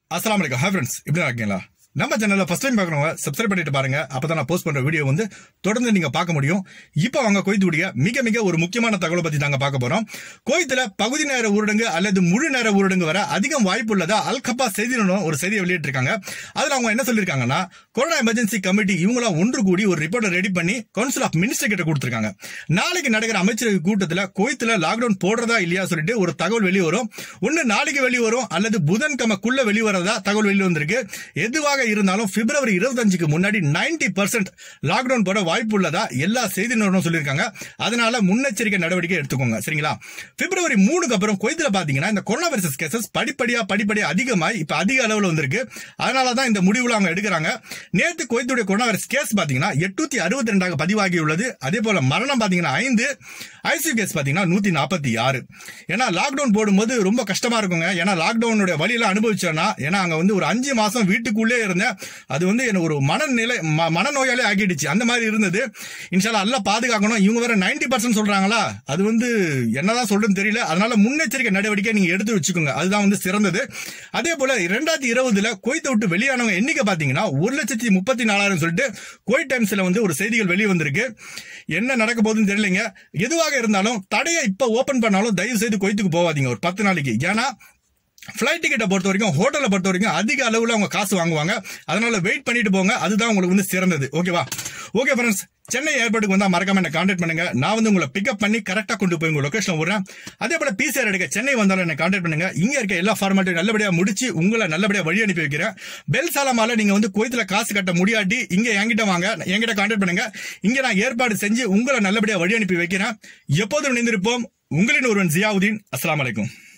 அஸ்லாம் வலைக்கம் hi friends எப்படி இருக்கீங்களா நம்ம சேனல்ல ஃபர்ஸ்ட் டைம் பார்க்குறவங்க சப்ஸ்கிரைப் பண்ணிட்டு பாருங்க அப்பதான் நான் போஸ்ட் பண்ற வீடியோ வந்து தொடர்ந்து நீங்க பார்க்க முடியும் இப்போ அவங்க கொய்த்துடைய மிக மிக ஒரு முக்கியமான தகவலை பத்தி தாங்க பார்க்க போறோம் கோயத்துல பகுதி நேர ஊரடங்கு அல்லது முழு நேர ஊரடங்கு வர அதிகம் வாய்ப்பு உள்ளதா அல்கப்பா செய்தி நிறுவனம் ஒரு செய்தியை வெளியிட்டிருக்காங்க அதுல அவங்க என்ன சொல்லியிருக்காங்கன்னா கொரோனா எமர்ஜென்சி கமிட்டி இவங்களாம் ஒன்று கூடி ஒரு ரிப்போர்ட்டை ரெடி பண்ணி கவுன்சில் ஆஃப் மினிஸ்டர் கிட்ட கொடுத்திருக்காங்க நாளைக்கு நடக்கிற அமைச்சரவை கூட்டத்துல கோயத்துல லாக்டவுன் போடுறதா இல்லையா சொல்லிட்டு ஒரு தகவல் வெளியே வரும் ஒன்னு நாளைக்கு வெளியே வரும் அல்லது புதன்கிழமைக்குள்ள வெளியே வரதா தகவல் வெளியே வந்திருக்கு எதுவாக இருந்தாலும் பிப்ரவரி இருபத்தஞ்சுக்கு முன்னாடி 90% பர்சன்ட் லாக்டவுன் போட வாய்ப்பு உள்ளதா எல்லா செய்தி நிறுவனம் சொல்லியிருக்காங்க அதனால முன்னெச்சரிக்கை நடவடிக்கை எடுத்துக்கோங்க சரிங்களா பிப்ரவரி மூணுக்கு அப்புறம் கொய்துல பாத்தீங்கன்னா இந்த கொரோனா வைரஸ் கேசஸ் படிப்படியா படிப்படியா அதிகமாய் இப்ப அதிக அளவுல வந்திருக்கு அதனால தான் இந்த முடிவுல அவங்க எடுக்கிறாங்க நேத்து கொய்துடைய கொரோனா வைரஸ் கேஸ் பாத்தீங்கன்னா எட்நூத்தி அறுபத்தி ரெண்டாக பதிவாகி உள்ளது அதே போல மரணம் பாத்தீங்கன்னா ஐந்து ஐசியூ கேஸ் பாத்தீங்கன்னா நூத்தி நாற்பத்தி ஆறு ஏன்னா லாக்டவுன் போடும்போது ரொம்ப கஷ்டமா இருக்குங்க ஏன்னா லாக்டவுனுடைய வழியில அனுபவிச்சோன்னா ஏன்னா அங்க வந்து ஒரு அஞ்சு மாசம் வீட்டுக்குள்ளே இருந்தேன் அது வந்து எனக்கு ஒரு மனநிலை ம- மனநோயாலே ஆக்கிடுச்சு அந்த மாதிரி இருந்தது இன்ஷால்லா எல்லாம் பாதுகாக்கணும் இவங்க வேற 90% பர்சன்ட் சொல்றாங்களா அது வந்து என்னதான் சொல்றதுன்னு தெரியல அதனால முன்னெச்சரிக்கை நடவடிக்கை நீங்க எடுத்து வச்சுக்கோங்க அதுதான் வந்து சிறந்தது அதே போல ரெண்டாயிரத்தி இருபதுல குவைத்தை விட்டு வெளியானவங்க எண்ணிக்கை பாத்தீங்கன்னா ஒரு லட்சத்தி முப்பத்தி நாலாயிரம் சொல்லிட்டு குவைட் டைம்ஸ்ல வந்து ஒரு செய்திகள் வெளியே வந்திருக்கு என்ன நடக்க போகுதுன்னு தெரியலங்க எதுவாக இருந்தாலும் தடையை இப்ப ஓபன் பண்ணாலும் தயவு செய்து குவைத்துக்கு போகாதீங்க ஒரு பத்து நாளைக்கு ஏன்னா ஃப்ளைட் டிக்கெட்டை பொறுத்த வரைக்கும் ஹோட்டலை பொறுத்த வரைக்கும் அதிக அளவில் அவங்க காசு வாங்குவாங்க அதனால வெயிட் பண்ணிட்டு போங்க அதுதான் உங்களுக்கு வந்து சிறந்தது ஓகேவா ஓகே ஃப்ரெண்ட்ஸ் சென்னை ஏர்போர்ட்டுக்கு வந்தா மறக்காம என்ன கான்டாக்ட் பண்ணுங்க நான் வந்து உங்களை பிக்கப் பண்ணி கரெக்டா கொண்டு போய் உங்க லொகேஷன் விடுறேன் அதே போல பிசிஆர் எடுக்க சென்னை வந்தாலும் என்ன கான்டாக்ட் பண்ணுங்க இங்க இருக்க எல்லா ஃபார்மாட்டையும் நல்லபடியா முடிச்சு உங்களை நல்லபடியா வழி அனுப்பி வைக்கிறேன் பெல் சாலமால நீங்க வந்து கோயத்துல காசு கட்ட முடியாட்டி இங்க என்கிட்ட வாங்க என்கிட்ட கான்டாக்ட் பண்ணுங்க இங்க நான் ஏற்பாடு செஞ்சு உங்களை நல்லபடியா வழி அனுப்பி வைக்கிறேன் எப்போதும் இணைந்திருப்போம் உங்களின் ஒருவன் ஜியாவுதீன் அஸ்ஸலாமு அலைக்கும்